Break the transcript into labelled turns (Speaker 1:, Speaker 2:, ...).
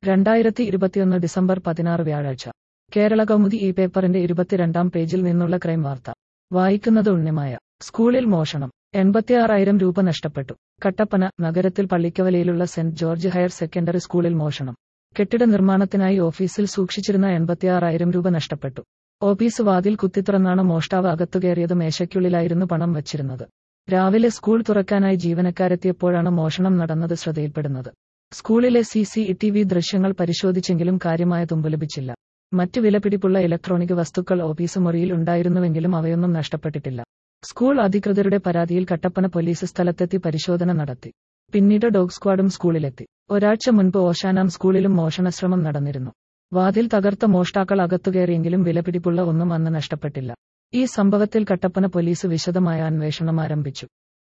Speaker 1: രണ്ടായിരത്തി ഇരുപത്തിയൊന്ന് ഡിസംബർ പതിനാറ് വ്യാഴാഴ്ച കേരള കൗമുദി ഈ പേപ്പറിന്റെ ഇരുപത്തിരണ്ടാം പേജിൽ നിന്നുള്ള ക്രൈം വാർത്ത വായിക്കുന്നത് ഉണ്ണിമായ സ്കൂളിൽ മോഷണം എൺപത്തിയാറായിരം രൂപ നഷ്ടപ്പെട്ടു കട്ടപ്പന നഗരത്തിൽ പള്ളിക്കവലയിലുള്ള സെന്റ് ജോർജ് ഹയർ സെക്കൻഡറി സ്കൂളിൽ മോഷണം കെട്ടിട നിർമ്മാണത്തിനായി ഓഫീസിൽ സൂക്ഷിച്ചിരുന്ന എൺപത്തിയാറായിരം രൂപ നഷ്ടപ്പെട്ടു ഓഫീസ് വാതിൽ കുത്തിത്തുറന്നാണ് മോഷ്ടാവ് അകത്തുകയറിയത് മേശയ്ക്കുള്ളിലായിരുന്നു പണം വച്ചിരുന്നത് രാവിലെ സ്കൂൾ തുറക്കാനായി ജീവനക്കാരെത്തിയപ്പോഴാണ് മോഷണം നടന്നത് ശ്രദ്ധയിൽപ്പെടുന്നത് സ്കൂളിലെ സി സി ടി വി ദൃശ്യങ്ങൾ പരിശോധിച്ചെങ്കിലും കാര്യമായ തുമ്പ് ലഭിച്ചില്ല മറ്റു വിലപിടിപ്പുള്ള ഇലക്ട്രോണിക് വസ്തുക്കൾ ഓഫീസ് മുറിയിൽ ഉണ്ടായിരുന്നുവെങ്കിലും അവയൊന്നും നഷ്ടപ്പെട്ടിട്ടില്ല സ്കൂൾ അധികൃതരുടെ പരാതിയിൽ കട്ടപ്പന പോലീസ് സ്ഥലത്തെത്തി പരിശോധന നടത്തി പിന്നീട് ഡോഗ് സ്ക്വാഡും സ്കൂളിലെത്തി ഒരാഴ്ച മുൻപ് ഓശാനാം സ്കൂളിലും മോഷണശ്രമം നടന്നിരുന്നു വാതിൽ തകർത്ത മോഷ്ടാക്കൾ അകത്തുകയറിയെങ്കിലും വിലപിടിപ്പുള്ള ഒന്നും അന്ന് നഷ്ടപ്പെട്ടില്ല ഈ സംഭവത്തിൽ കട്ടപ്പന പോലീസ് വിശദമായ അന്വേഷണം ആരംഭിച്ചു